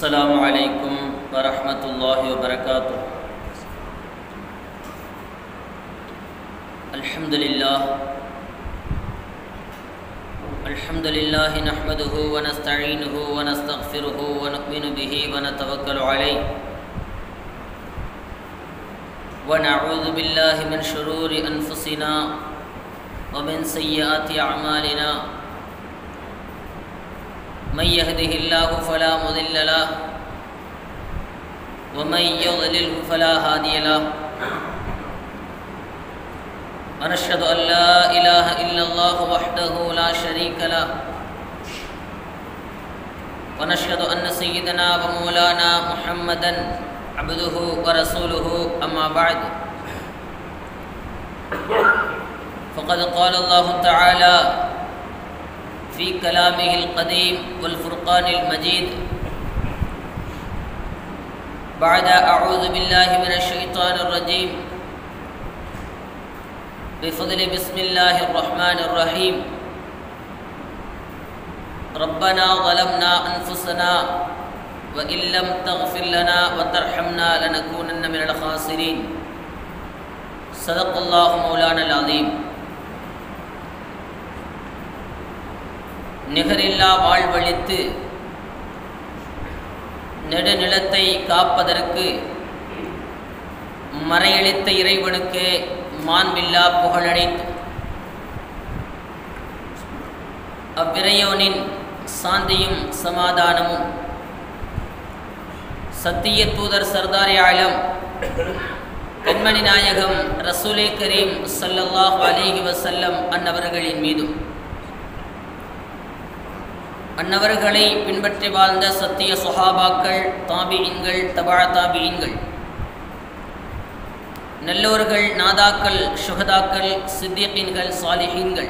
السلام عليكم ورحمة الله وبركاته الحمد لله الحمد لله نحمده ونستعينه ونستغفره ونؤمن به ونتوكل عليه ونعوذ بالله من شرور أنفسنا ومن سيئات أعمالنا من يهده الله فلا مضل له ومن يضلله فلا هادي له ونشهد أن لا إله إلا الله وحده لا شريك له ونشهد أن سيدنا ومولانا محمدا عبده ورسوله أما بعد فقد قال الله تعالى في كلامه القديم والفرقان المجيد بعد أعوذ بالله من الشيطان الرجيم بفضل بسم الله الرحمن الرحيم ربنا ظلمنا أنفسنا وإن لم تغفر لنا وترحمنا لنكونن من الخاسرين صدق الله مولانا العظيم நிகரில்லா வாழ்வழித்து நெடுநிலத்தை காப்பதற்கு மறையளித்த இறைவனுக்கு மாண்பில்லா புகழடைத்து அவ்விரையோனின் சாந்தியும் சமாதானமும் சத்திய தூதர் சர்தாரி ஆலம் கண்மணி நாயகம் ரசூலே கரீம் சல்லல்லாஹ் அலேஹி வசல்லம் அன்னவர்களின் மீதும் அன்னவர்களை பின்பற்றி வாழ்ந்த சத்திய சுஹாபாக்கள் தாபியின்கள் தபா தாபியின்கள் நல்லோர்கள் நாதாக்கள் சுகதாக்கள் சித்தியீன்கள் சாலிஹீன்கள்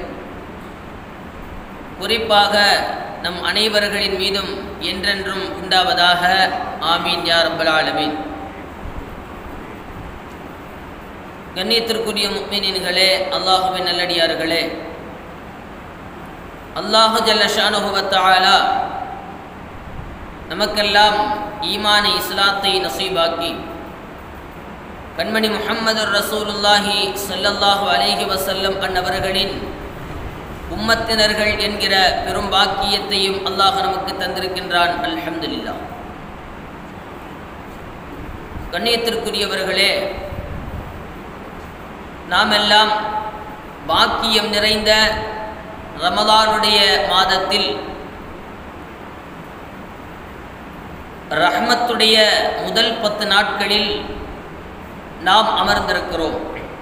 குறிப்பாக நம் அனைவர்களின் மீதும் என்றென்றும் உண்டாவதாக ஆமீன் யா ரப்பல் ஆலமீன் கண்ணியத்திற்குரிய முக்மினின்களே அல்லாஹுவின் நல்லடியார்களே அல்லாஹு ஜல்லஷானுபவத்தாலா நமக்கெல்லாம் ஈமான இஸ்லாத்தை நசீபாக்கி கண்மணி முஹம்மது ரசூலுல்லாஹி சல்லல்லாஹு அலேஹி வசல்லம் அன்னவர்களின் உம்மத்தினர்கள் என்கிற பெரும் பாக்கியத்தையும் அல்லாஹ் நமக்கு தந்திருக்கின்றான் அல்ஹம்துலில்லா கண்ணியத்திற்குரியவர்களே நாமெல்லாம் பாக்கியம் நிறைந்த ரமதானுடைய மாதத்தில் ரஹ்மத்துடைய முதல் பத்து நாட்களில் நாம் அமர்ந்திருக்கிறோம்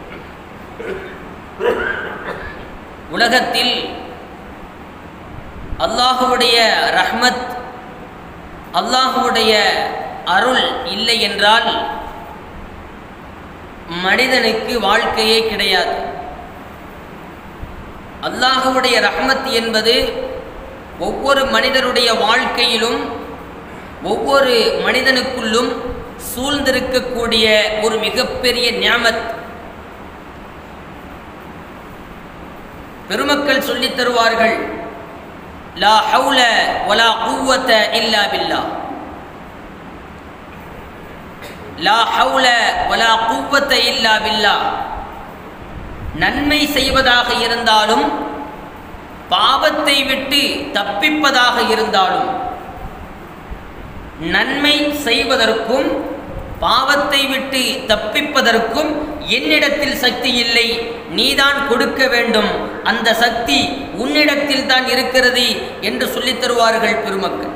உலகத்தில் அல்லாஹுடைய ரஹ்மத் அல்லாஹுடைய அருள் இல்லை என்றால் மனிதனுக்கு வாழ்க்கையே கிடையாது அல்லாஹுடைய ரஹ்மத் என்பது ஒவ்வொரு மனிதனுடைய வாழ்க்கையிலும் ஒவ்வொரு மனிதனுக்குள்ளும் சூழ்ந்திருக்கக்கூடிய ஒரு மிகப்பெரிய ஞாமத் பெருமக்கள் சொல்லித் தருவார்கள் லா ஹவுல வலா குவத்த இல்லா பில்லா லா ஹவுல வலா குவத்த இல்லா பில்லா நன்மை செய்வதாக இருந்தாலும் பாவத்தை விட்டு தப்பிப்பதாக இருந்தாலும் நன்மை செய்வதற்கும் பாவத்தை விட்டு தப்பிப்பதற்கும் என்னிடத்தில் சக்தி இல்லை நீதான் கொடுக்க வேண்டும் அந்த சக்தி உன்னிடத்தில் தான் இருக்கிறது என்று சொல்லித் தருவார்கள் பெருமக்கள்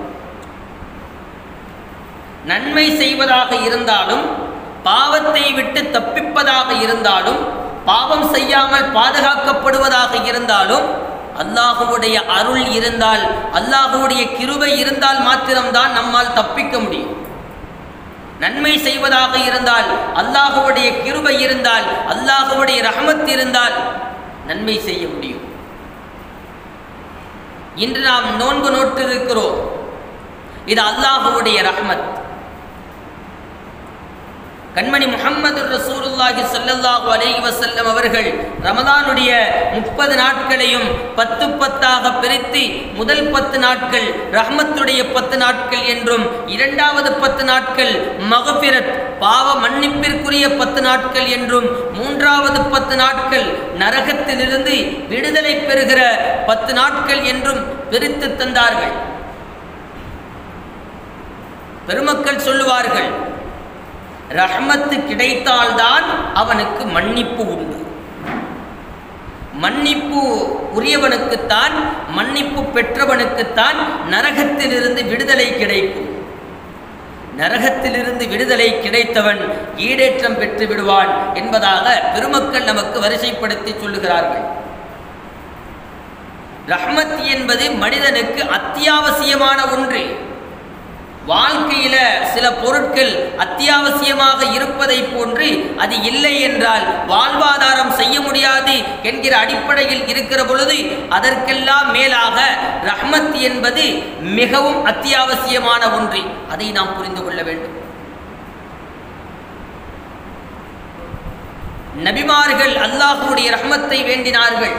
நன்மை செய்வதாக இருந்தாலும் பாவத்தை விட்டு தப்பிப்பதாக இருந்தாலும் பாவம் செய்யாமல் பாதுகாக்கப்படுவதாக இருந்தாலும் அல்லாஹுவுடைய அருள் இருந்தால் அல்லாஹுவுடைய கிருபை இருந்தால் மாத்திரம்தான் நம்மால் தப்பிக்க முடியும் நன்மை செய்வதாக இருந்தால் அல்லாஹுவுடைய கிருபை இருந்தால் அல்லாஹுவுடைய ரஹமத் இருந்தால் நன்மை செய்ய முடியும் இன்று நாம் நோன்பு நோட்டிருக்கிறோம் இது அல்லாஹுவுடைய ரஹமத் கண்மணி முஹம்மது ரசூலுல்லாஹி ஸல்லல்லாஹு அலைஹி வஸல்லம் அவர்கள் ரமதானுடைய முப்பது நாட்களையும் பத்து பத்தாக பிரித்து முதல் பத்து நாட்கள் ரஹ்மத்துடைய பத்து நாட்கள் என்றும் இரண்டாவது பத்து நாட்கள் மகபிரத் பாவ மன்னிப்பிற்குரிய பத்து நாட்கள் என்றும் மூன்றாவது பத்து நாட்கள் நரகத்திலிருந்து விடுதலை பெறுகிற பத்து நாட்கள் என்றும் பிரித்து தந்தார்கள் பெருமக்கள் சொல்லுவார்கள் ரஹ்மத்து கிடைத்தால்தான் அவனுக்கு மன்னிப்பு உண்டு மன்னிப்பு உரியவனுக்குத்தான் மன்னிப்பு பெற்றவனுக்குத்தான் நரகத்திலிருந்து விடுதலை கிடைக்கும் நரகத்திலிருந்து விடுதலை கிடைத்தவன் ஈடேற்றம் பெற்று விடுவான் என்பதாக பெருமக்கள் நமக்கு வரிசைப்படுத்தி சொல்லுகிறார்கள் ரஹ்மத் என்பது மனிதனுக்கு அத்தியாவசியமான ஒன்று வாழ்க்கையில சில பொருட்கள் அத்தியாவசியமாக இருப்பதை போன்று அது இல்லை என்றால் வாழ்வாதாரம் செய்ய முடியாது என்கிற அடிப்படையில் இருக்கிற பொழுது அதற்கெல்லாம் மேலாக ரஹ்மத் என்பது மிகவும் அத்தியாவசியமான ஒன்று அதை நாம் புரிந்து கொள்ள வேண்டும் நபிமார்கள் அல்லாஹுடைய ரஹ்மத்தை வேண்டினார்கள்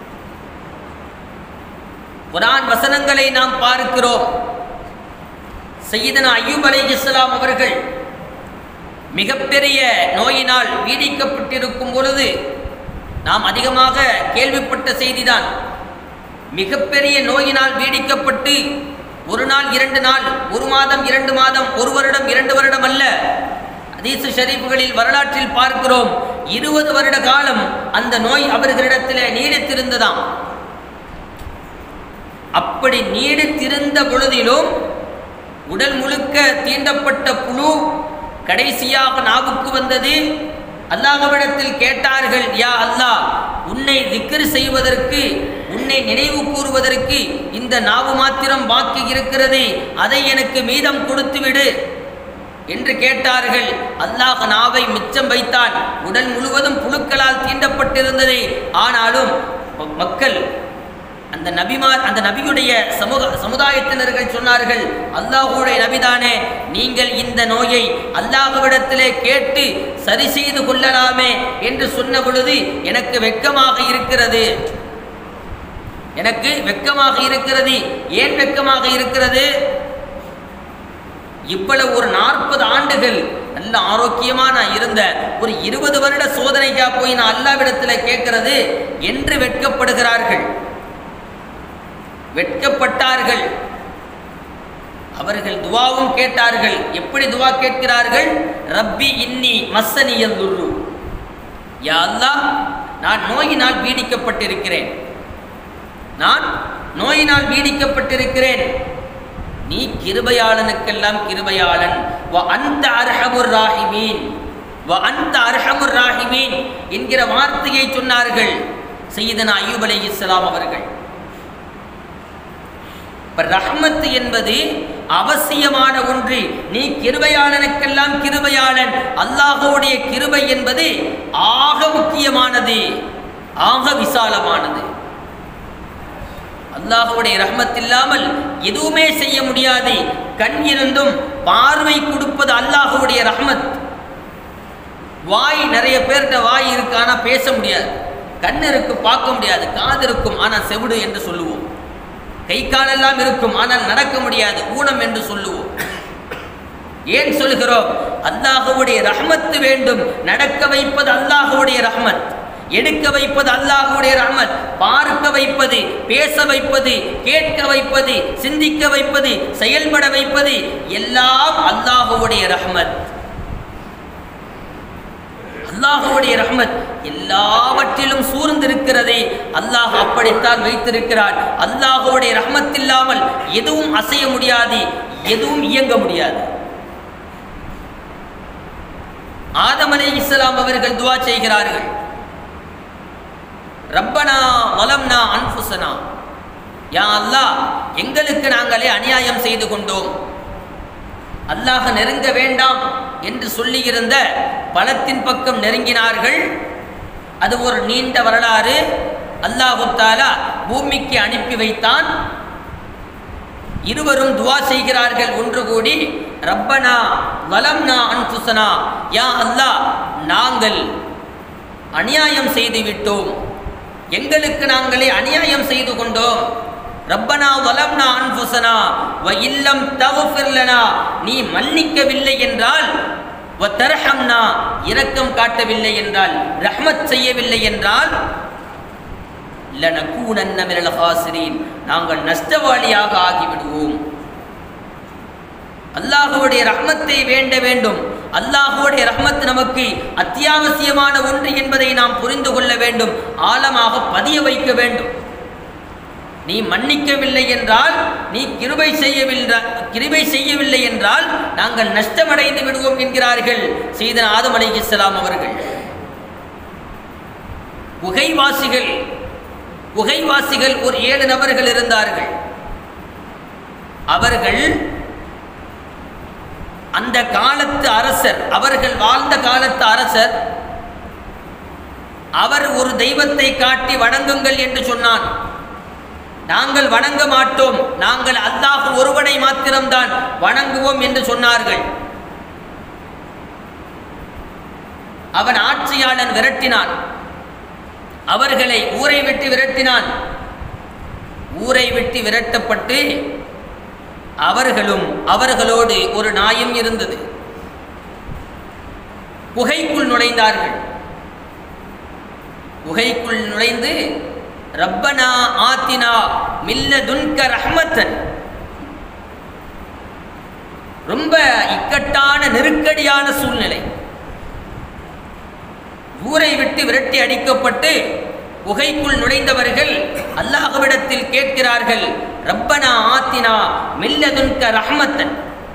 குரான் வசனங்களை நாம் பார்க்கிறோம் சையீதனா ஐயூப் அலைஹிஸ்ஸலாம் அவர்கள் மிகப்பெரிய நோயினால் பீடிக்கப்பட்டிருக்கும் பொழுது நாம் அதிகமாக கேள்விப்பட்ட செய்திதான் மிகப்பெரிய நோயினால் பீடிக்கப்பட்டு ஒரு நாள் இரண்டு நாள் ஒரு மாதம் இரண்டு மாதம் ஒரு வருடம் இரண்டு வருடம் அல்ல அதீசு ஷரீஃபுகளில் வரலாற்றில் பார்க்கிறோம் இருபது வருட காலம் அந்த நோய் அவர்களிடத்தில் நீடித்திருந்ததாம் அப்படி நீடித்திருந்த பொழுதிலும் உடல் முழுக்க தீண்டப்பட்ட புழு கடைசியாக நாவுக்கு வந்தது அல்லாஹ்விடத்தில் கேட்டார்கள் யா அல்லாஹ் உன்னை திக்ர் செய்வதற்கு உன்னை நினைவு கூறுவதற்கு இந்த நாவு மாத்திரம் பாக்கி இருக்கிறது அதை எனக்கு மீதம் கொடுத்து விடு என்று கேட்டார்கள் அல்லாஹ் நாவை மிச்சம் வைத்தான் உடல் முழுவதும் புழுக்களால் தீண்டப்பட்டிருந்தது ஆனாலும் ம- மக்கள் அந்த நபிமார் அந்த நபியுடைய சமூக சமுதாயத்தினர்கள் சொன்னார்கள் அல்லாஹுடைய நபிதானே நீங்கள் இந்த நோயை அல்லாஹ்விடத்திலே கேட்டு சரி செய்து கொள்ளலாமே என்று சொன்ன பொழுது எனக்கு வெட்கமாக இருக்கிறது எனக்கு வெட்கமாக இருக்கிறது ஏன் வெட்கமாக இருக்கிறது இவ்வளவு ஒரு நாற்பது ஆண்டுகள் நல்ல ஆரோக்கியமா நான் இருந்த ஒரு இருபது வருட சோதனைக்கா போய் நான் அல்லாவிடத்துல கேட்கிறது என்று வெட்கப்படுகிறார்கள் வெட்கப்பட்டார்கள் அவர்கள் துவாவும் கேட்டார்கள் எப்படி துவா கேட்கிறார்கள் ரப்பி இன்னி மஸ்ஸனியல் துர்ரு யா அல்லாஹ் நான் நோயினால் பீடிக்கப்பட்டிருக்கிறேன் நான் நோயினால் பீடிக்கப்பட்டிருக்கிறேன் நீ கிருபையாளனுக்கெல்லாம் கிருபையாளன் வ அந்த அர்ஹமுர் ராஹிமீன் வ அந்த அர்ஹமுர் ராஹிமீன் என்கிற வார்த்தையை சொன்னார்கள் சையதனா அய்யூப் அலைஹிஸ்ஸலாம் அவர்கள் இப்ப ரஹ்மத் என்பது அவசியமான ஒன்று நீ கிருபையாளனுக்கெல்லாம் கிருபையாளன் அல்லாஹ்வுடைய கிருபை என்பது ஆக முக்கியமானது ஆக விசாலமானது அல்லாஹ்வுடைய ரஹ்மத் இல்லாமல் எதுவுமே செய்ய முடியாது கண் இருந்தும் பார்வை கொடுப்பது அல்லாஹ்வுடைய ரஹ்மத் வாய் நிறைய பேர்கிட்ட வாய் இருக்கு ஆனா பேச முடியாது கண் இருக்கு பார்க்க முடியாது காது இருக்கும் ஆனால் செவிடு என்று சொல்லுவோம் கை காலெல்லாம் இருக்கும் ஆனால் நடக்க முடியாது ஊனம் என்று சொல்லுவோம் ஏன் சொல்கிறோம் அல்லாஹுவுடைய ரஹ்மத்து வேண்டும் நடக்க வைப்பது அல்லாஹுவுடைய ரஹ்மத் எடுக்க வைப்பது அல்லாஹுடைய ரஹ்மத் பார்க்க வைப்பது பேச வைப்பது கேட்க வைப்பது சிந்திக்க வைப்பது செயல்பட வைப்பது எல்லாம் அல்லாஹுவுடைய ரஹ்மத் அல்லாஹுடைய ரஹ்மத் எல்லாவற்றிலும் சூழ்ந்திருக்கிறதே அல்லாஹ் அப்படித்தான் வைத்திருக்கிறான் அல்லாஹுடைய ரஹ்மத் இல்லாமல் எதுவும் அசைய முடியாது எதுவும் இயங்க முடியாது ஆதம் அலை இஸ்லாம் அவர்கள் துவா செய்கிறார்கள் ரப்பனா மலம்னா அன்ஃபுசனா யா அல்லாஹ் எங்களுக்கு நாங்களே அநியாயம் செய்து கொண்டோம் அல்லாஹ் நெருங்க வேண்டாம் என்று சொல்லியிருந்த பலத்தின் பக்கம் நெருங்கினார்கள் அது ஒரு நீண்ட வரலாறு அல்லாஹு தாலா பூமிக்கு அனுப்பி வைத்தான் இருவரும் துவா செய்கிறார்கள் ஒன்று கூடி ரப்பனா வலம்னா அன்புசனா யா அல்லாஹ் நாங்கள் அநியாயம் செய்து விட்டோம் எங்களுக்கு நாங்களே அநியாயம் செய்து கொண்டோம் ரப்பனா வலம்னா அன்புசனா வ இல்லம் தகுஃபிர்லனா நீ மன்னிக்கவில்லை என்றால் வ தர்ஹம்னா இரக்கம் காட்டவில்லை என்றால் ரஹ்மத் செய்யவில்லை என்றால் லனகூனன்ன மினல் ஹாசிரீன் நாங்கள் நஷ்டவாளியாக ஆகிவிடுவோம் அல்லாஹுவுடைய ரஹ்மத்தை வேண்ட வேண்டும் அல்லாஹுவுடைய ரஹ்மத் நமக்கு அத்தியாவசியமான ஒன்று என்பதை நாம் புரிந்து கொள்ள வேண்டும் ஆழமாக பதிய வைக்க வேண்டும் நீ மன்னிக்கவில்லை என்றால் நீ கிருபை செய்யவில்லை கிருபை செய்யவில்லை என்றால் நாங்கள் நஷ்டமடைந்து விடுவோம் என்கிறார்கள் சீதன் ஆதம் அலைஹிஸ்ஸலாம் அவர்கள் குகைவாசிகள் குகைவாசிகள் ஒரு ஏழு நபர்கள் இருந்தார்கள் அவர்கள் அந்த காலத்து அரசர் அவர்கள் வாழ்ந்த காலத்து அரசர் அவர் ஒரு தெய்வத்தை காட்டி வணங்குங்கள் என்று சொன்னான் நாங்கள் வணங்க மாட்டோம் நாங்கள் அல்லாஹ் ஒருவனை மாத்திரம்தான் வணங்குவோம் என்று சொன்னார்கள் அவன் ஆட்சியாளன் விரட்டினான் அவர்களை ஊரை விட்டு விரட்டினான் ஊரை விட்டு விரட்டப்பட்டு அவர்களும் அவர்களோடு ஒரு நாயும் இருந்தது குகைக்குள் நுழைந்தார்கள் குகைக்குள் நுழைந்து ரப்பனா ஆத்தினா மில்ல துன்க ரஹ்மத்தன் ரொம்ப இக்கட்டான நெருக்கடியான சூழ்நிலை ஊரை விட்டு விரட்டி அடிக்கப்பட்டு குகைக்குள் நுழைந்தவர்கள் அல்லாஹ்விடத்தில் கேட்கிறார்கள் ரப்பனா ஆத்தினா மில்லதுன்க ரஹ்மத்தன்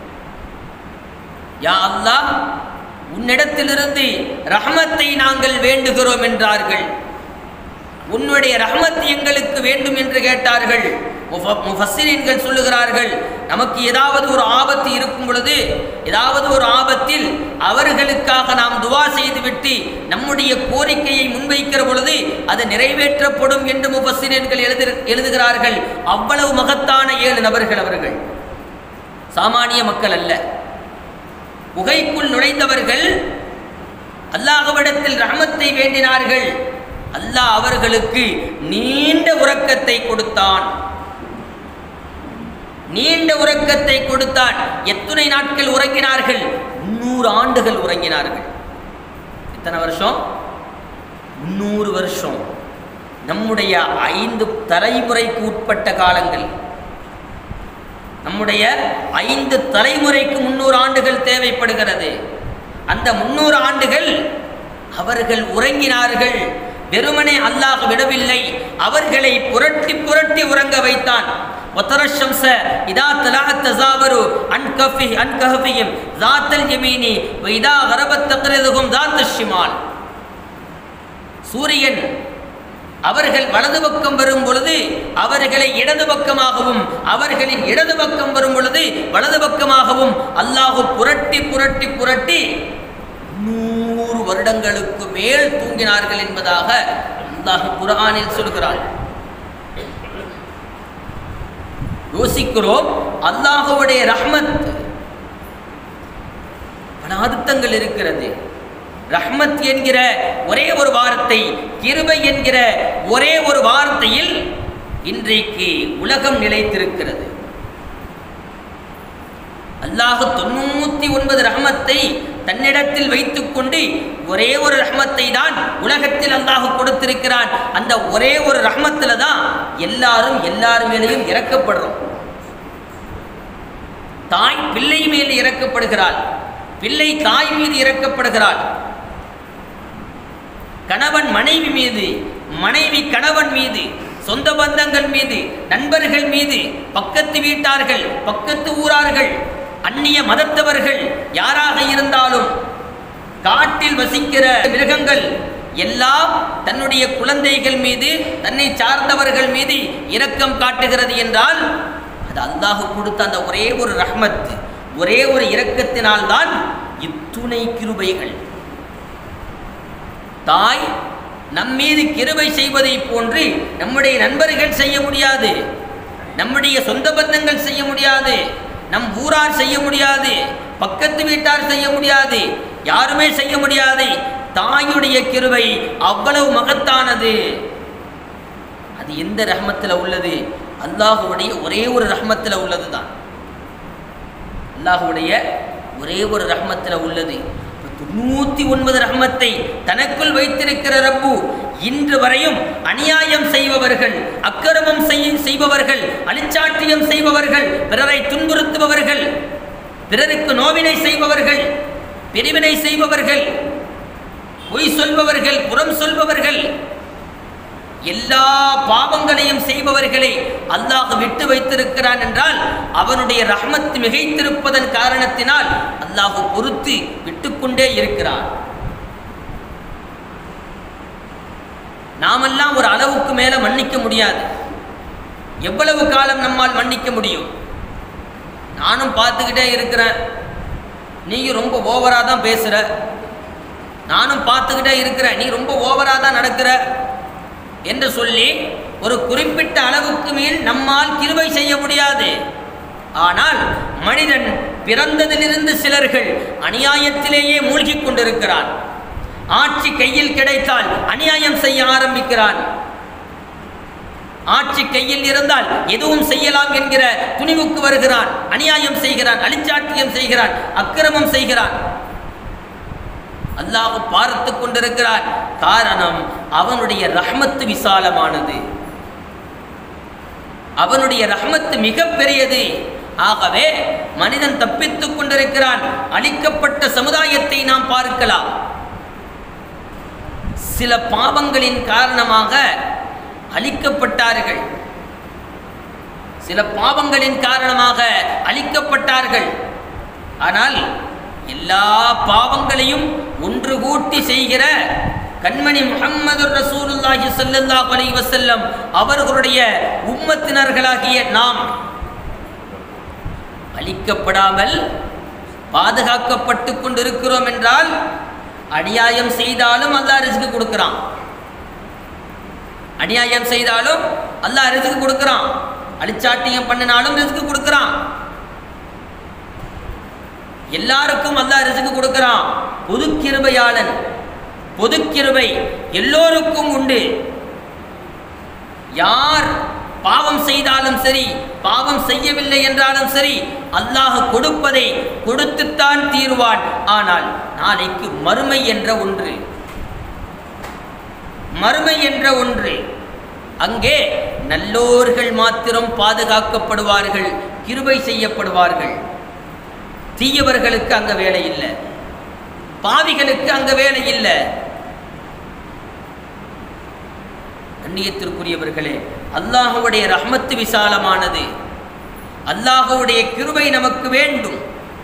யா அல்லாஹ் உன்னிடத்திலிருந்து ரஹ்மத்தை நாங்கள் வேண்டுகிறோம் என்றார்கள் உன்னுடைய ரஹ்மத் எங்களுக்கு வேண்டும் என்று கேட்டார்கள் முஃப- முஃபஸ்ஸிரீன்கள் சொல்லுகிறார்கள் நமக்கு ஏதாவது ஒரு ஆபத்து இருக்கும் பொழுது ஏதாவது ஒரு ஆபத்தில் அவர்களுக்காக நாம் துவா செய்துவிட்டு நம்முடைய கோரிக்கையை முன்வைக்கிற பொழுது அது நிறைவேற்றப்படும் என்று முஃபஸ்ஸிரீன்கள் எழுது எழுதுகிறார்கள் அவ்வளவு மகத்தான ஏழு நபர்கள் அவர்கள் சாமானிய மக்கள் அல்ல குகைக்குள் நுழைந்தவர்கள் அல்லாஹ்விடத்தில் ரஹமத்தை வேண்டினார்கள் அல்லாஹ் அவர்களுக்கு நீண்ட உறக்கத்தை கொடுத்தான் நீண்ட உறக்கத்தை கொடுத்தான் எத்தனை நாட்கள் உறங்கினார்கள் முன்னூறு ஆண்டுகள் உறங்கினார்கள் எத்தனை வருஷம் முன்னூறு வருஷம் நம்முடைய ஐந்து தலைமுறைக்கு உட்பட்ட காலங்கள் நம்முடைய ஐந்து தலைமுறைக்கு முன்னூறு ஆண்டுகள் தேவைப்படுகிறது அந்த முன்னூறு ஆண்டுகள் அவர்கள் உறங்கினார்கள் வெறுமனே அல்லாஹ் விடவில்லை அவர்களை புரட்டி புரட்டி உறங்க வைத்தான் ஒத்தரஷம்ச இதா தலாத் தசாவரு அன் கஃபி அன் கஹஃபியும் ஜாத்தல் யமீனி இதா கரபத் தக்ரிதுகும் ஜாத்த ஷிமால் சூரியன் அவர்கள் வலது பக்கம் வரும் பொழுது அவர்களை இடது பக்கமாகவும் அவர்களின் இடது பக்கம் வரும் பொழுது வலது பக்கமாகவும் அல்லாஹு புரட்டி புரட்டி புரட்டி நூறு வருடங்களுக்கு மேல் தூங்கினார்கள் என்பதாக அல்லாஹ் குர்ஆனில் சொல்கிறான் யோசிக்கிறோம் அல்லாஹுவுடைய ரஹ்மத் பல அர்த்தங்கள் இருக்கிறது ரஹ்மத் என்கிற ஒரே ஒரு வார்த்தை கிருபை என்கிற ஒரே ஒரு வார்த்தையில் இன்றைக்கு உலகம் நிலைத்திருக்கிறது அல்லாஹ் தொண்ணூத்தி ஒன்பது ரஹமத்தை தன்னிடத்தில் வைத்துக்கொண்டு ஒரே ஒரு ரஹமத்தை தான் உலகத்தில் அல்லாஹ் கொடுத்திருக்கிறான் அந்த ஒரே ஒரு ரஹமத்துல தான் எல்லாரும் எல்லார் மேலேயும் இறக்கப்படுறோம் தாய் பிள்ளை மேல் இறக்கப்படுகிறாள் பிள்ளை தாய் மீது இறக்கப்படுகிறாள் கணவன் மனைவி மீது மனைவி கணவன் மீது சொந்த பந்தங்கள் மீது நண்பர்கள் மீது பக்கத்து வீட்டார்கள் பக்கத்து ஊரார்கள் அந்நிய மதத்தவர்கள் யாராக இருந்தாலும் காட்டில் வசிக்கிற மிருகங்கள் எல்லாம் தன்னுடைய குழந்தைகள் மீது தன்னை சார்ந்தவர்கள் மீது இரக்கம் காட்டுகிறது என்றால் அது அல்லாஹ் கொடுத்த அந்த ஒரே ஒரு ரஹ்மத் ஒரே ஒரு இரக்கத்தினால்தான் இத்துணை கிருபைகள் தாய் நம் மீது கிருபை செய்வதை போன்று நம்முடைய நண்பர்கள் செய்ய முடியாது நம்முடைய சொந்த பந்தங்கள் செய்ய முடியாது நம் ஊரார் செய்ய முடியாது பக்கத்து வீட்டார் செய்ய முடியாது யாருமே செய்ய முடியாது தாயுடைய கிருபை அவ்வளவு மகத்தானது அது எந்த ரஹ்மத்தில் உள்ளது அல்லாஹுடைய ஒரே ஒரு ரஹ்மத்தில் உள்ளது தான் அல்லாஹுடைய ஒரே ஒரு ரஹ்மத்தில் உள்ளது தொண்ணூற்றி ஒன்பது ரஹ்மத்தை தனக்குள் வைத்திருக்கிற ரப்பு இன்று வரையும் அநியாயம் செய்பவர்கள் அக்கிரமம் செய்ய செய்பவர்கள் அழிச்சாட்டியம் செய்பவர்கள் பிறரை துன்புறுத்துபவர்கள் பிறருக்கு நோவினை செய்பவர்கள் பிரிவினை செய்பவர்கள் பொய் சொல்பவர்கள் புறம் சொல்பவர்கள் எல்லா பாவங்களையும் செய்பவர்களை அல்லாஹ் விட்டு வைத்திருக்கிறான் என்றால் அவனுடைய ரஹ்மத் மிகைத்திருப்பதன் காரணத்தினால் அல்லாஹ் பொறுத்து விட்டுக்கொண்டே இருக்கிறான் நாமெல்லாம் ஒரு அளவுக்கு மேல மன்னிக்க முடியாது எவ்வளவு காலம் நம்மால் மன்னிக்க முடியும் நானும் பார்த்துக்கிட்டே இருக்கிறேன் நீங்க ரொம்ப ஓவராக தான் பேசுற நானும் பார்த்துக்கிட்டே இருக்கிறேன் நீ ரொம்ப ஓவராக தான் நடக்கிற என்று சொல்லி ஒரு குறிப்பிட்ட அளவுக்கு மேல் நம்மால் கிருபை செய்ய முடியாது ஆனால் மனிதன் பிறந்ததிலிருந்து சிலர்கள் அநியாயத்திலேயே மூழ்கிக் கொண்டிருக்கிறான் ஆட்சி கையில் கிடைத்தால் அநியாயம் செய்ய ஆரம்பிக்கிறான் ஆட்சி கையில் இருந்தால் எதுவும் செய்யலாம் என்கிற துணிவுக்கு வருகிறான் அநியாயம் செய்கிறான் அழிச்சாட்டியம் செய்கிறான் அக்கிரமம் செய்கிறான் அல்லாஹ் பார்த்து கொண்டிருக்கிறான் காரணம் அவனுடைய ரஹ்மத்து விசாலமானது அவனுடைய ரஹ்மத்து மிக பெரியது ஆகவே மனிதன் தப்பித்துக் கொண்டிருக்கிறான் அழிக்கப்பட்ட சமுதாயத்தை நாம் பார்க்கலாம் சில பாவங்களின் காரணமாக அழிக்கப்பட்டார்கள் சில பாவங்களின் காரணமாக அழிக்கப்பட்டார்கள் ஆனால் எல்லா பாவங்களையும் ஒன்று கூட்டி செய்கிற கண்மணி முஹம்மது ரசூலுல்லாஹி ஸல்லல்லாஹு அலைஹி வஸல்லம் அவர்களுடைய உம்மத்தினர்களாகிய நாம் அழிக்கப்படாமல் பாதுகாக்கப்பட்டு கொண்டிருக்கிறோம் என்றால் அநியாயம் செய்தாலும் அல்லாஹ் ரிஸ்க் கொடுக்கிறான் அநியாயம் செய்தாலும் அல்லாஹ் ரிஸ்க் கொடுக்கிறான் அழிச்சாட்டியம் பண்ணினாலும் ரிஸ்க் கொடுக்கிறான் எல்லாருக்கும் அல்லாஹ் ரிஸ்க் கொடுக்கிறான் பொது கிருபையாளன் பொது கிருபை எல்லோருக்கும் உண்டு யார் பாவம் செய்தாலும் சரி பாவம் செய்யவில்லை என்றாலும் சரி அல்லாஹ் கொடுப்பதை கொடுத்துத்தான் தீர்வான் ஆனால் நாளைக்கு மறுமை என்ற ஒன்று மறுமை என்ற ஒன்று அங்கே நல்லோர்கள் மாத்திரம் பாதுகாக்கப்படுவார்கள் கிருபை செய்யப்படுவார்கள் தீயவர்களுக்கு அங்க வேலை இல்லை பாவிகளுக்கு அங்க வேலை இல்லை கண்ணியத்திற்குரியவர்களே அல்லாஹுடைய ரஹ்மத்து விசாலமானது அல்லாஹுடைய கிருபை நமக்கு வேண்டும்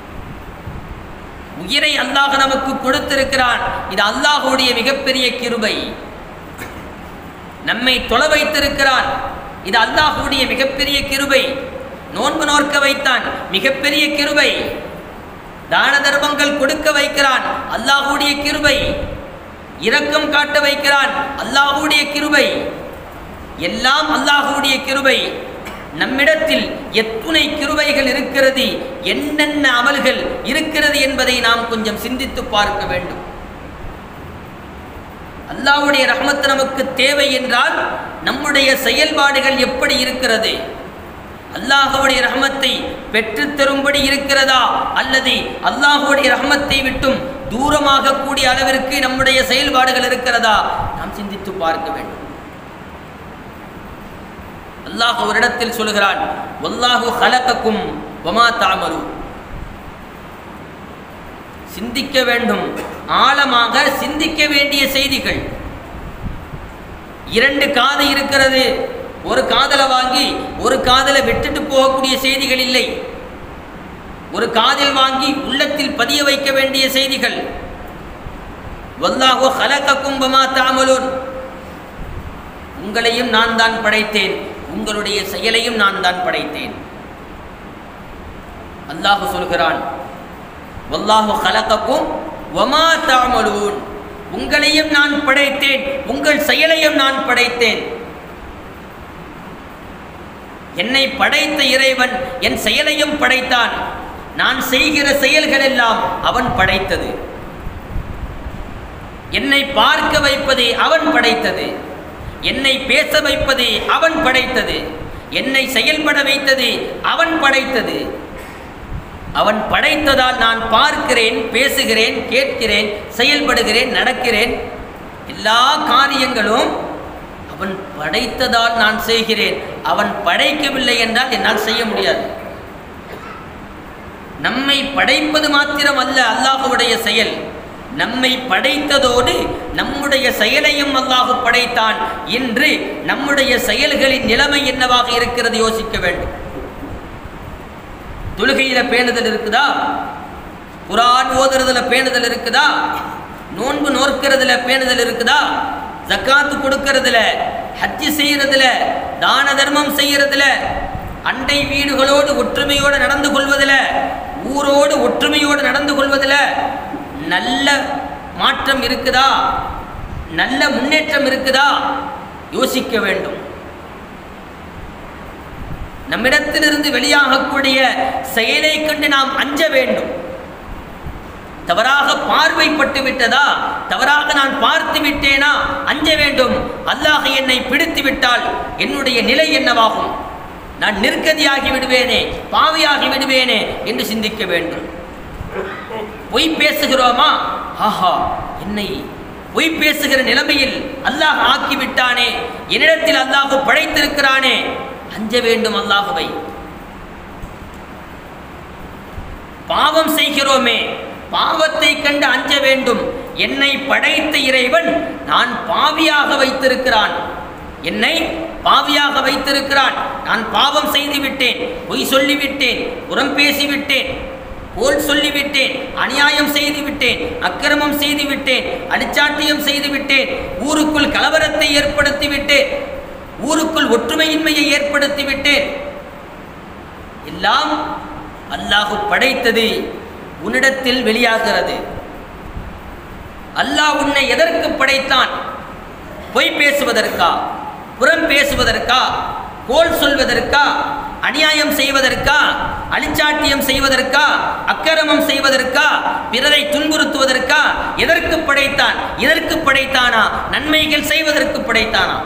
உயிரை அல்லாஹ் நமக்கு கொடுத்திருக்கிறான் இது அல்லாஹுடைய மிகப்பெரிய கிருபை நம்மை தொலை வைத்திருக்கிறான் இது அல்லாஹுடைய மிகப்பெரிய கிருபை நோன்பு நோர்க்க வைத்தான் மிகப்பெரிய கிருபை தான தர்மங்கள் கொடுக்க வைக்கிறான் அல்லாஹுடைய கிருபை இரக்கம் காட்ட வைக்கிறான் அல்லாஹுடைய கிருபை எல்லாம் அல்லாஹுடைய கிருபை நம்மிடத்தில் எத்துணை கிருபைகள் இருக்கிறது என்னென்ன அமல்கள் இருக்கிறது என்பதை நாம் கொஞ்சம் சிந்தித்து பார்க்க வேண்டும் அல்லாஹ்வுடைய ரஹ்மத்து நமக்கு தேவை என்றால் நம்முடைய செயல்பாடுகள் எப்படி இருக்கிறது அல்லாஹ்வுடைய ரஹ்மத்தை பெற்றுத் தரும்படி இருக்கிறதா அல்லது அல்லாஹ்வுடைய ரஹ்மத்தை விட்டும் தூரமாக கூடிய அளவிற்கு நம்முடைய செயல்பாடுகள் இருக்கிறதா நாம் சிந்தித்து பார்க்க வேண்டும் அல்லாஹ் ஒரு இடத்தில் சொல்கிறான் வல்லாஹு ஹலகக்கும் வமா தாமரு சிந்திக்க வேண்டும் ஆழமாக சிந்திக்க வேண்டிய செய்திகள் இரண்டு காது இருக்கிறது ஒரு காதலை வாங்கி ஒரு காதலை விட்டுட்டு போகக்கூடிய செய்திகள் இல்லை ஒரு காதில் வாங்கி உள்ளத்தில் பதிய வைக்க வேண்டிய செய்திகள் வல்லாஹு ஹலகக்கும் வமா தாமலுன் உங்களையும் நான் தான் படைத்தேன் உங்களுடைய செயலையும் நான் தான் படைத்தேன் அல்லாஹ் சொல்கிறான் வல்லாஹு ஹலகக்கும் வமா தாமலூன் உங்களையும் நான் படைத்தேன் உங்கள் செயலையும் நான் படைத்தேன் என்னை படைத்த இறைவன் என் செயலையும் படைத்தான் நான் செய்கிற செயல்கள் எல்லாம் அவன் படைத்தது என்னை பார்க்க வைப்பது அவன் படைத்தது என்னை பேச வைப்பது அவன் படைத்தது என்னை செயல்பட வைத்தது அவன் படைத்தது அவன் படைத்ததால் நான் பார்க்கிறேன் பேசுகிறேன் கேட்கிறேன் செயல்படுகிறேன் நடக்கிறேன் எல்லா காரியங்களும் அவன் படைத்ததால் நான் செய்கிறேன் அவன் படைக்கவில்லை என்றால் என்னால் செய்ய முடியாது நம்மை படைப்பது மாத்திரம் அல்ல அல்லாஹுவுடைய செயல் நம்மை படைத்ததோடு நம்முடைய செயலையும் அல்லாஹு படைத்தான் என்று நம்முடைய செயல்களின் நிலைமை என்னவாக இருக்கிறது யோசிக்க வேண்டும் தொழுகையில பேணுதல் இருக்குதா குரான் ஓதுறதுல பேணுதல் இருக்குதா நோன்பு நோக்கிறதுல பேணுதல் இருக்குதா ஜக்காத்து கொடுக்கறதுல ஹஜ்ஜு செய்யறதுல தான தர்மம் செய்யறதுல அண்டை வீடுகளோடு ஒற்றுமையோடு நடந்து கொள்வதில் ஊரோடு ஒற்றுமையோடு நடந்து கொள்வதில் நல்ல மாற்றம் இருக்குதா நல்ல முன்னேற்றம் இருக்குதா யோசிக்க வேண்டும் நம்மிடத்திலிருந்து வெளியாகக்கூடிய செயலை கண்டு நாம் அஞ்ச வேண்டும் தவறாக பார்வைப்பட்டு விட்டதா தவறாக நான் பார்த்து விட்டேனா அஞ்ச வேண்டும் அல்லாஹ் என்னை பிடித்து விட்டால் என்னுடைய நிலை என்னவாகும் நான் நிற்கதியாகி விடுவேனே பாவியாகி விடுவேனே என்று சிந்திக்க வேண்டும் பொய் பேசுகிறோமா ஆஹா என்னை பொய் பேசுகிற நிலைமையில் அல்லாஹ் ஆக்கிவிட்டானே என்னிடத்தில் அல்லாஹ் படைத்திருக்கிறானே அஞ்ச வேண்டும் அல்லாஹுவை பாவம் செய்கிறோமே பாவத்தை கண்டு அஞ்ச வேண்டும் என்னை படைத்த இறைவன் நான் பாவியாக வைத்திருக்கிறான் என்னை பாவியாக வைத்திருக்கிறான் நான் பாவம் செய்து விட்டேன் பொய் சொல்லிவிட்டேன் புறம் பேசிவிட்டேன் போல் சொல்லிவிட்டேன் அநியாயம் செய்து விட்டேன் அக்கிரமம் செய்து விட்டேன் அடிச்சாட்டியம் செய்து விட்டேன் ஊருக்குள் கலவரத்தை ஏற்படுத்தி விட்டேன் ஊருக்குள் ஒற்றுமையின்மையை ஏற்படுத்தி விட்டேன் எல்லாம் அல்லாஹு படைத்தது உன்னிடத்தில் வெளியாகிறது அல்லாஹ் உன்னை எதற்கு படைத்தான் பொய் பேசுவதற்கா புறம் பேசுவதற்கா கோல் சொல்வதற்கா அநியாயம் செய்வதற்கா அழிச்சாட்டியம் செய்வதற்கா அக்கிரமம் செய்வதற்கா பிறரை துன்புறுத்துவதற்கா எதற்கு படைத்தான் எதற்கு படைத்தானா நன்மைகள் செய்வதற்கு படைத்தானா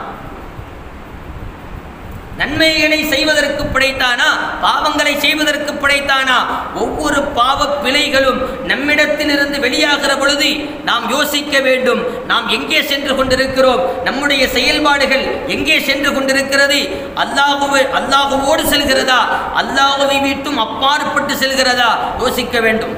நன்மைகளை செய்வதற்கு படைத்தானா பாவங்களை செய்வதற்கு படைத்தானா ஒவ்வொரு பாவ பிழைகளும் நம்மிடத்திலிருந்து வெளியாகிற பொழுது நாம் யோசிக்க வேண்டும் நாம் எங்கே சென்று கொண்டிருக்கிறோம் நம்முடைய செயல்பாடுகள் எங்கே சென்று கொண்டிருக்கிறது அல்லாஹுவை அல்லாஹுவோடு செல்கிறதா அல்லாஹுவை விட்டும் அப்பாற்பட்டு செல்கிறதா யோசிக்க வேண்டும்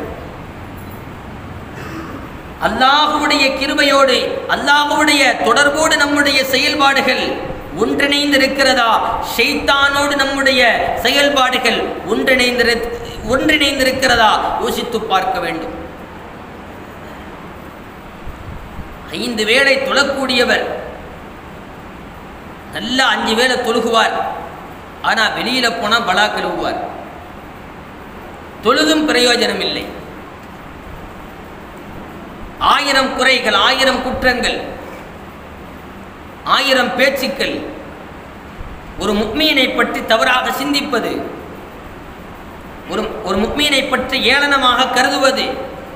அல்லாஹுவுடைய கிருபையோடு அல்லாஹுவுடைய தொடர்போடு நம்முடைய செயல்பாடுகள் ஒன்றிணைந்திருக்கிறதா ஷெய்தானோடு நம்முடைய செயல்பாடுகள் ஒன்றிணைந்திரு ஒன்றிணைந்திருக்கிறதா யோசித்து பார்க்க வேண்டும் ஐந்து வேளை தொழக்கூடியவர் நல்லா அஞ்சு வேளை தொழுகுவார் ஆனால் வெளியில போனால் பலா கழுவுவார் தொழுதும் பிரயோஜனம் இல்லை ஆயிரம் குறைகள் ஆயிரம் குற்றங்கள் ஆயிரம் பேச்சுக்கள் ஒரு முக்மீனை பற்றி தவறாக சிந்திப்பது ஒரு ஒரு முக்மீனை பற்றி ஏளனமாக கருதுவது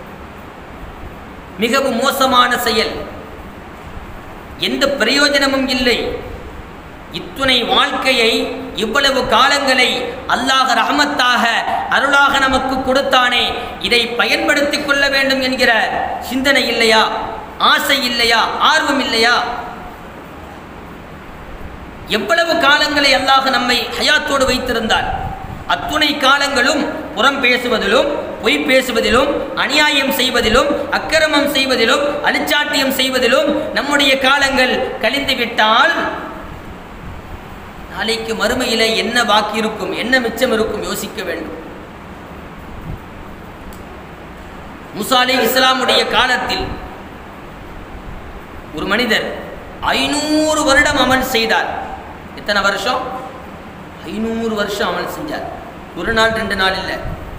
மிகவும் மோசமான செயல் எந்த பிரயோஜனமும் இல்லை இத்துணை வாழ்க்கையை இவ்வளவு காலங்களை அல்லாஹ் ரஹமத்தாக அருளாக நமக்கு கொடுத்தானே இதை பயன்படுத்திக் கொள்ள வேண்டும் என்கிற சிந்தனை இல்லையா ஆசை இல்லையா ஆர்வம் இல்லையா எவ்வளவு காலங்களை அல்லாஹ் நம்மை ஹயாத்தோடு வைத்திருந்தார் அத்துணை காலங்களும் புறம் பேசுவதிலும் பொய் பேசுவதிலும் அநியாயம் செய்வதிலும் அக்கிரமம் செய்வதிலும் அழிச்சாட்டியம் செய்வதிலும் நம்முடைய காலங்கள் கழிந்து விட்டால் நாளைக்கு மறுமையில என்ன பாக்கி இருக்கும் என்ன மிச்சம் இருக்கும் யோசிக்க வேண்டும் முசாலி இஸ்லாமுடைய காலத்தில் ஒரு மனிதர் ஐநூறு வருடம் அமல் செய்தார் எத்தனை வருஷம் ஐநூறு வருஷம் அமல் செஞ்சார் ஒரு நாள் ரெண்டு நாள் இல்லை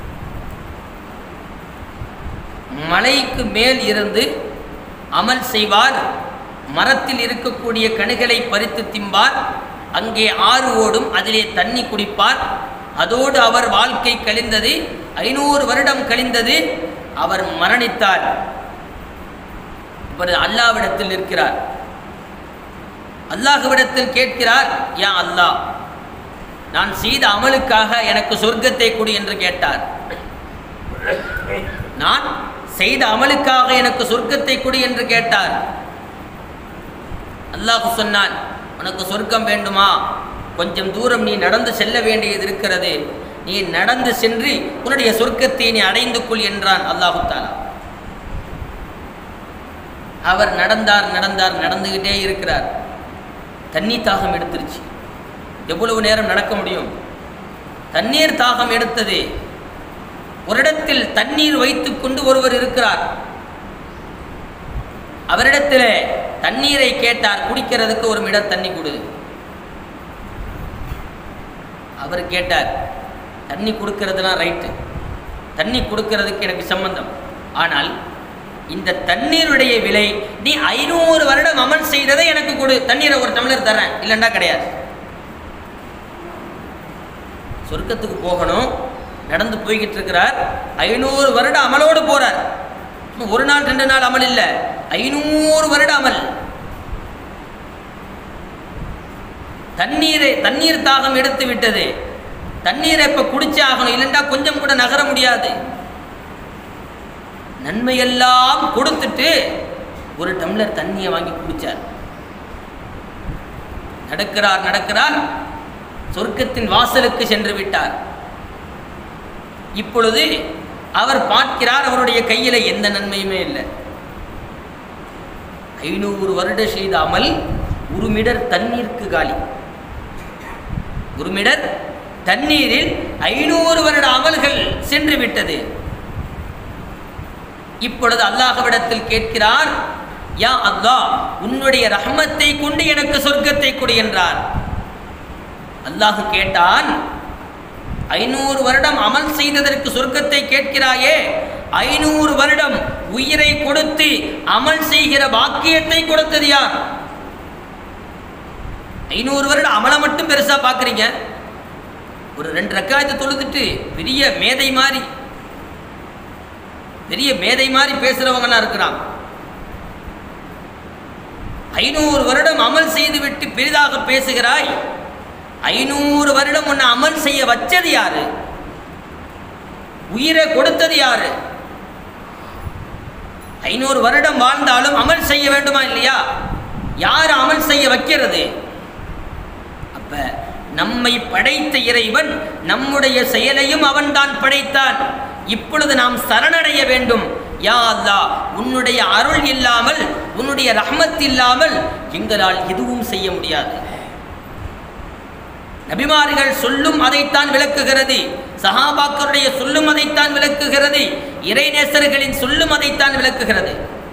மலைக்கு மேல் இருந்து அமல் செய்வார் மரத்தில் இருக்கக்கூடிய கனிகளை பறித்து திம்பார் அங்கே ஆறு ஓடும் அதிலே தண்ணி குடிப்பார் அதோடு அவர் வாழ்க்கை கழிந்தது ஐநூறு வருடம் கழிந்தது அவர் மரணித்தார் இப்பொழுது அல்லாவிடத்தில் நிற்கிறார் அல்லாஹ்விடத்தில் கேட்கிறார் யா அல்லாஹ் நான் செய்த அமலுக்காக எனக்கு சொர்க்கத்தை கொடு என்று கேட்டார் நான் செய்த அமலுக்காக எனக்கு சொர்க்கத்தை கொடு என்று கேட்டார் அல்லாஹ் சொன்னான் உனக்கு சொர்க்கம் வேண்டுமா கொஞ்சம் தூரம் நீ நடந்து செல்ல வேண்டியது இருக்கிறது நீ நடந்து சென்று உன்னுடைய சொர்க்கத்தை நீ அடைந்து கொள் என்றான் அல்லாஹு தாலா அவர் நடந்தார் நடந்தார் நடந்துகிட்டே இருக்கிறார் தண்ணி தாகம் எடுத்துருச்சு எவ்வளவு நேரம் நடக்க முடியும் தண்ணீர் தாகம் எடுத்தது ஒரு இடத்தில் தண்ணீர் வைத்துக் கொண்டு ஒருவர் இருக்கிறார் அவரிடத்தில் தண்ணீரை கேட்டார் குடிக்கிறதுக்கு ஒரு மிடர் தண்ணி கொடு அவர் கேட்டார் தண்ணி கொடுக்கறதுலாம் ரைட்டு தண்ணி கொடுக்கறதுக்கு எனக்கு சம்பந்தம் ஆனால் இந்த தண்ணீருடைய விலை நீ ஐநூறு வருடம் அமல் செய்ததை எனக்கு கொடு தண்ணீரை ஒரு டம்ளர் தர்றேன் இல்லைண்டா கிடையாது சொர்க்கத்துக்கு போகணும் நடந்து போய்கிட்டு இருக்கிறார் ஐநூறு வருடம் அமலோடு போறார் ஒரு நாள் ரெண்டு நாள் அமல் இல்லை ஐநூறு வருட அமல் தண்ணீரை தண்ணீர் தாகம் எடுத்து விட்டது தண்ணீரை இப்ப குடிச்சே ஆகணும் இல்லைண்டா கொஞ்சம் கூட நகர முடியாது நன்மையெல்லாம் கொடுத்துட்டு ஒரு டம்ளர் தண்ணியை வாங்கி குடிச்சார் நடக்கிறார் நடக்கிறார் சொர்க்கத்தின் வாசலுக்கு சென்று விட்டார் இப்பொழுது அவர் பார்க்கிறார் அவருடைய கையில எந்த நன்மையுமே இல்லை ஐநூறு வருட செய்த அமல் உருமிடர் தண்ணீருக்கு காலி உருமிடர் தண்ணீரில் ஐநூறு வருட அமல்கள் சென்று விட்டது இப்பொழுது அல்லாஹ்விடத்தில் கேட்கிறார் யா அல்லாஹ் உன்னுடைய ரஹமத்தை கொண்டு எனக்கு சொர்க்கத்தை கொடு என்றார் அல்லாஹ் கேட்டான் ஐநூறு வருடம் அமல் செய்ததற்கு சொர்க்கத்தை கேட்கிறாயே ஐநூறு வருடம் உயிரை கொடுத்து அமல் செய்கிற பாக்கியத்தை கொடுத்தது யார் ஐநூறு வருடம் அமலை மட்டும் பெருசா பார்க்குறீங்க ஒரு ரெண்டு ரக்காயத்தை தொழுதுட்டு பெரிய மேதை மாதிரி பெரிய மேதை மாதிரி பேசுறவங்கலாம் இருக்கிறான் ஐநூறு வருடம் அமல் செய்து விட்டு பெரிதாக பேசுகிறாய் ஐநூறு வருடம் உன்னை அமல் செய்ய வச்சது யாரு உயிரை கொடுத்தது யாரு ஐநூறு வருடம் வாழ்ந்தாலும் அமல் செய்ய வேண்டுமா இல்லையா யார் அமல் செய்ய வைக்கிறது அப்ப நம்மை படைத்த இறைவன் நம்முடைய செயலையும் அவன்தான் படைத்தான் இப்பொழுது நாம் சரணடைய வேண்டும் யா அல்லாஹ் உன்னுடைய அருள் இல்லாமல் உன்னுடைய ரஹ்மத் இல்லாமல் எங்களால் எதுவும் செய்ய முடியாது நபிமார்கள் சொல்லும் அதைத்தான் விளக்குகிறது சஹாபாக்களுடைய சொல்லும் அதைத்தான் விளக்குகிறது இறைநேசர்களின் சொல்லும் அதைத்தான் விளக்குகிறது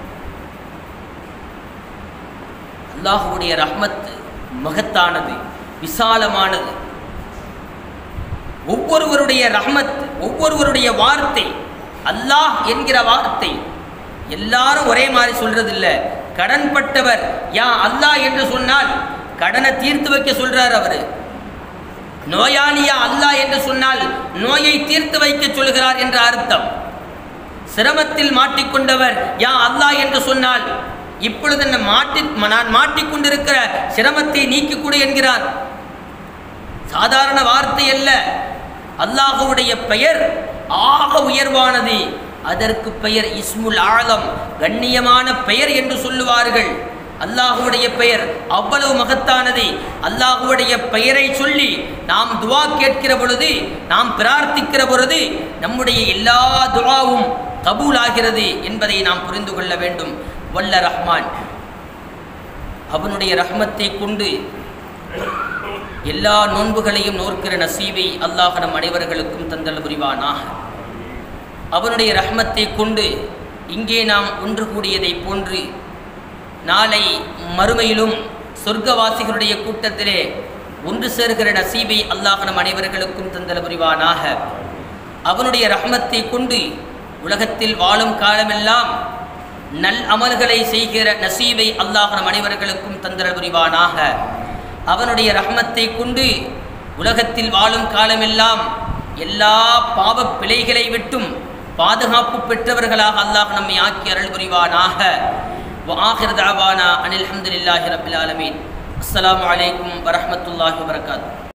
அல்லாஹுடைய ரஹ்மத் மகத்தானது விசாலமானது ஒவ்வொருவருடைய ரஹ்மத் ஒவ்வொருவருடைய வார்த்தை அல்லாஹ் என்கிற வார்த்தை எல்லாரும் ஒரே மாதிரி சொல்றது இல்ல கடன்பட்டவர் யா அல்லாஹ் என்று சொன்னால் கடனை தீர்த்து வைக்க சொல்றார் அவரு நோயாளியா அல்லாஹ் என்று சொன்னால் நோயை தீர்த்து வைக்க சொல்கிறார் என்ற அர்த்தம் சிரமத்தில் மாட்டிக்கொண்டவர் யா அல்லாஹ் என்று சொன்னால் இப்பொழுது என்ன மாட்டி நான் மாட்டிக்கொண்டிருக்கிற சிரமத்தை நீக்கிக் கொடு என்கிறார் சாதாரண வார்த்தை அல்ல அல்லாஹுவுடைய பெயர் ஆக உயர்வானது அதற்கு பெயர் இஸ்முல் ஆலம் கண்ணியமான பெயர் என்று சொல்லுவார்கள் அல்லாஹுடைய பெயர் அவ்வளவு மகத்தானது அல்லாஹுடைய பெயரை சொல்லி நாம் துவா கேட்கிற பொழுது நாம் பிரார்த்திக்கிற பொழுது நம்முடைய எல்லா துவாவும் கபூல் ஆகிறது என்பதை நாம் புரிந்து கொள்ள வேண்டும் வல்ல ரஹ்மான் அவனுடைய ரஹ்மத்தை கொண்டு எல்லா நோன்புகளையும் நோக்கிற நசீவை அல்லாஹ் நம் அனைவர்களுக்கும் தந்தல் புரிவானாக அவனுடைய ரஹ்மத்தை கொண்டு இங்கே நாம் ஒன்று கூடியதை போன்று நாளை மறுமையிலும் சொர்க்கவாசிகளுடைய கூட்டத்திலே ஒன்று சேர்கிற நசீபை அல்லாஹ் நம் அனைவர்களுக்கும் தந்தல் புரிவானாக அவனுடைய ரஹ்மத்தை கொண்டு உலகத்தில் வாழும் காலமெல்லாம் நல் அமல்களை செய்கிற நசீபை அல்லாஹ் நம் அனைவர்களுக்கும் தந்தல் புரிவானாக அவனுடைய ரஹ்மத்தை கொண்டு உலகத்தில் வாழும் காலமெல்லாம் எல்லா பாவப் பிழைகளை விட்டும் பாதுகாப்பு பெற்றவர்களாக அல்லாஹ் நம்மை ஆக்கி அருள் புரிவானாக وآخر دعوانا أن الحمد لله رب العالمين السلام عليكم ورحمة الله وبركاته